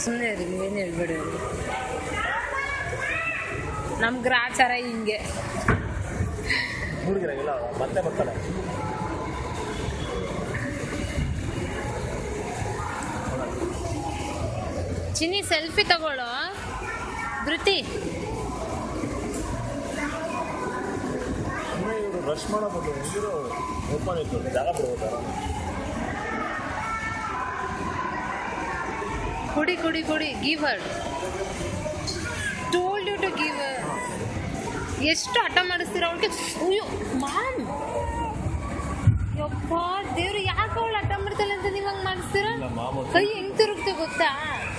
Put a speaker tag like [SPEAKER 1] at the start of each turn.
[SPEAKER 1] ಸುಮ್ಮನೆ ಇರಿ ಏನು ಹೇಳ್ಬೇಡಿ ಅವ್ರಿಗೆ ನಮ್ಮ ಗ್ರಾಚಾರ ಹಿಂಗೆ
[SPEAKER 2] ಹುಡುಗಿರಾಗಿಲ್ಲ ಮತ್ತೆ ಬರ್ತಾಳೆ
[SPEAKER 1] ಚಿನ್ನಿ ಸೆಲ್ಫಿ ತಗೊಳ್ಳೋ ಧೃತಿ
[SPEAKER 2] ಸುಮ್ಮನೆ ಇವರು ರಶ್ ಮಾಡೋ ಬದಲು ಹೆಂಗಿರೋ ಓಪನ್ ಇತ್ತು ಜಾಗ ಬಿಡ್ಬೋದಾರ
[SPEAKER 1] ಕುಡಿ ಕುಡಿ ಕುಡಿ give her told you to give ಎಷ್ಟು ಹಠ ಮಾಡಿಸ್ತೀರ ಅವಳಿಗೆ ಅಯ್ಯೋ ಮಾಮ್ ಯಪ್ಪ ದೇವ್ರು ಯಾಕೆ ಅವಳು ಹಠ ಮಾಡ್ತಾಳೆ ಅಂತ ನೀವು ಹಂಗೆ ಮಾಡಿಸ್ತೀರ
[SPEAKER 2] ಇಲ್ಲ ಮಾಮೂಲಿ
[SPEAKER 1] ಕೈ ಹೆಂಗ್ ತಿರುಗ್ತೆ ಗೊತ್ತಾ